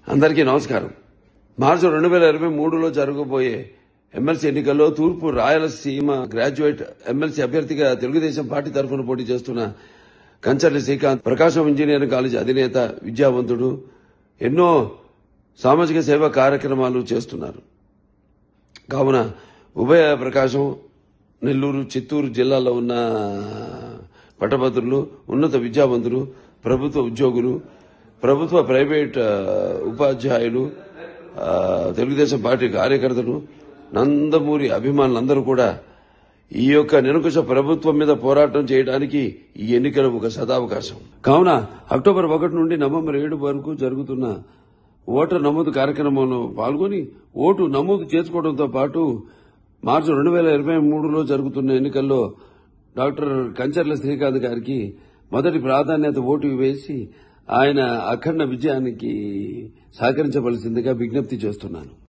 అందరికీ నమస్కారం మార్చి రెండు వేల ఇరవై మూడులో జరగబోయే ఎమ్మెల్సీ ఎన్నికల్లో తూర్పు రాయలసీమ గ్రాడ్యుయేట్ ఎమ్మెల్సీ అభ్యర్థిగా తెలుగుదేశం పార్టీ తరఫున పోటీ చేస్తున్న కంచర్లి శ్రీకాంత్ ప్రకాశం ఇంజనీరింగ్ కాలేజీ అధినేత విద్యావంతుడు ఎన్నో సామాజిక సేవా కార్యక్రమాలు చేస్తున్నారు కావున ఉభయ ప్రకాశం నెల్లూరు చిత్తూరు జిల్లాలో ఉన్న పట్టభద్రులు ఉన్నత విద్యావంతులు ప్రభుత్వ ఉద్యోగులు ప్రభుత్వ ప్రైవేట్ ఆ, ఉపాధ్యాయులు ఆ, తెలుగుదేశం పార్టీ కార్యకర్తలు నందమూరి అభిమానులందరూ కూడా ఈ యొక్క నిరంకుశ ప్రభుత్వం మీద పోరాటం చేయడానికి ఈ ఎన్నికలు ఒక సదావకాశం కావున అక్టోబర్ ఒకటి నుండి నవంబర్ ఏడు వరకు జరుగుతున్న ఓటర్ నమోదు కార్యక్రమంలో పాల్గొని ఓటు నమోదు చేసుకోవడంతో పాటు మార్చి రెండు వేల ఇరవై మూడులో జరుగుతున్న ఎన్నికల్లో డాక్టర్ కంచర్ల శ్రీకాంత్ గారికి మొదటి ప్రాధాన్యత ఓటు వేసి ఆయన అఖండ విజయానికి సహకరించవలసిందిగా విజ్ఞప్తి చేస్తున్నాను